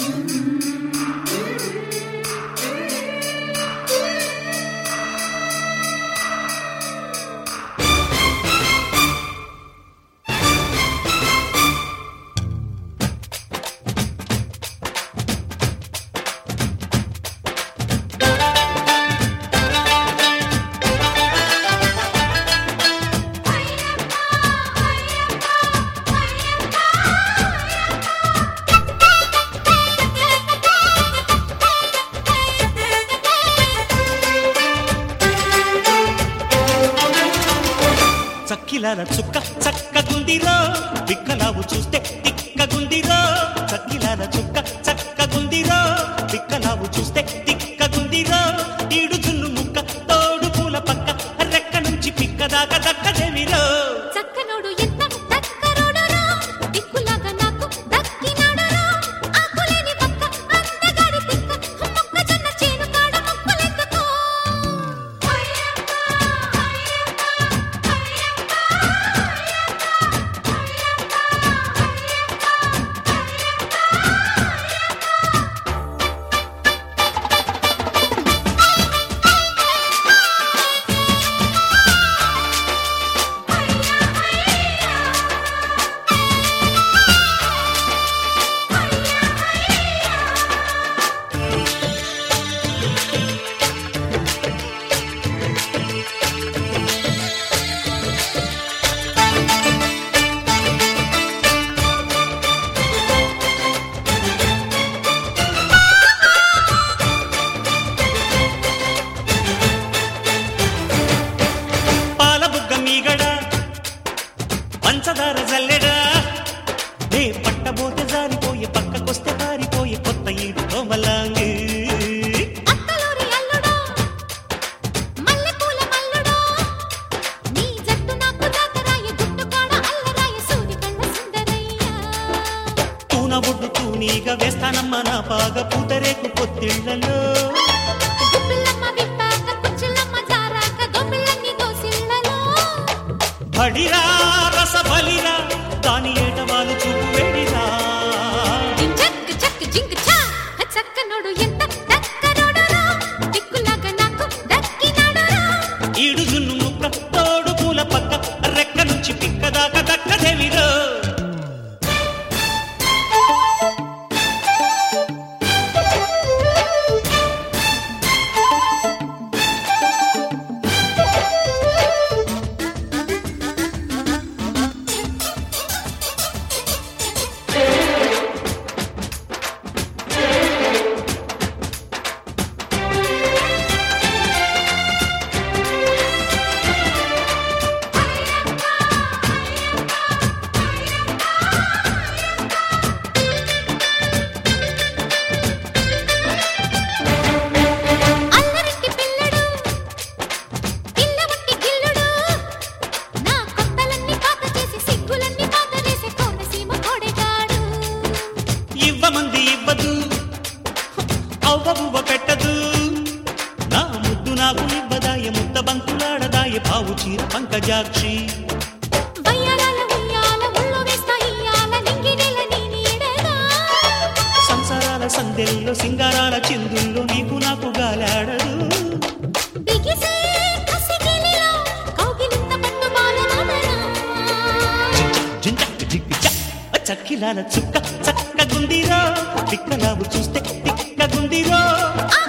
చక్కిలాల చుక్క చక్కగుందిరో బిక్కలావు చూస్తే తిక్కగుందిరో చక్కిలాల చుక్క చక్కగుందిరో బిక్కలావు చూస్తే తిక్కగుందిరో ఈడు జున్ను ముక్క తోడు పూల పక్క రెక్క నుంచి పిక్క దాకా దక్కదేవిరో చక్కనోడు ఎంత చక్కరోడురా దిక్కులాగా నాకు దక్కినాడురా ఆకులేని పక్క అందగాడి తిక్క మొక్కజొన్న చేను కాడ మొక్కలెత్తుకో పాల బుగ్గ మీగడ పంచదార జల్లెడా నే పట్టబోతే జారిపోయి పక్కకొస్తే పారిపోయి కొత్త ఈడు కోమలాంగి అత్తలూరి అల్లుడా మల్లెపూల మల్లుడా నీ జట్టు నాకు జాతరాయ గుట్టు కాడ అల్లరాయ సూది కళ్ళ సుందరయ్య తూన ఒడ్డు తూనీగా వేస్తానమ్మ నా పాగ పూతరేకు పొత్తిళ్లలో గుప్పిల్లమ్మ విప్పాక కుచ్చులమ్మ జారాక గొప్పిళ్ళన్ని దోసిళ్ళలో బడిరా రస బలిరా దాని ఏట వాళ్ళు చూపు వేడిరా జింజక్ చక్ జింక్ చా చక్కనోడు ఎంత దక్కనోడురా దిక్కులాగా నాకు దక్కినాడురా ఈడు జున్ను ముక్క తోడు పూల పక్క రెక్క నుంచి పిక్క దాకా దక్కదేవిరో అల్లరింటి పిల్లడు పిల్లవట్టి గిల్లుడు నా కొత్తలన్నీ పాత చేసి సిగ్గులన్నీ పాత వేసే కోనసీమ కోడెగాడు ఇవ్వమంది ఇవ్వదు అవ్వబువ్వ పెట్టదు నా ముద్దు నాకు ఇవ్వదాయ ముద్ద బంకులాడదాయ పావు చీర పంకజాక్షి వయ్యారాల ఉయ్యాల ఉల్లో వేస్తా ఇయ్యాల నింగినెల నీ నీడగా సంసారాల సందెల్లో సింగారాల చిందుల్లో నీకు నాకు గాలాడదు బిగిసే కసిగిలిలో కౌగిలింత పట్టు బాలనాదనా జింజక్ జిగ్గు జా. చక్కిలాల చుక్క చక్కగుందిరో పిక్కలావు చూస్తే తిక్కగుందిరో ఆ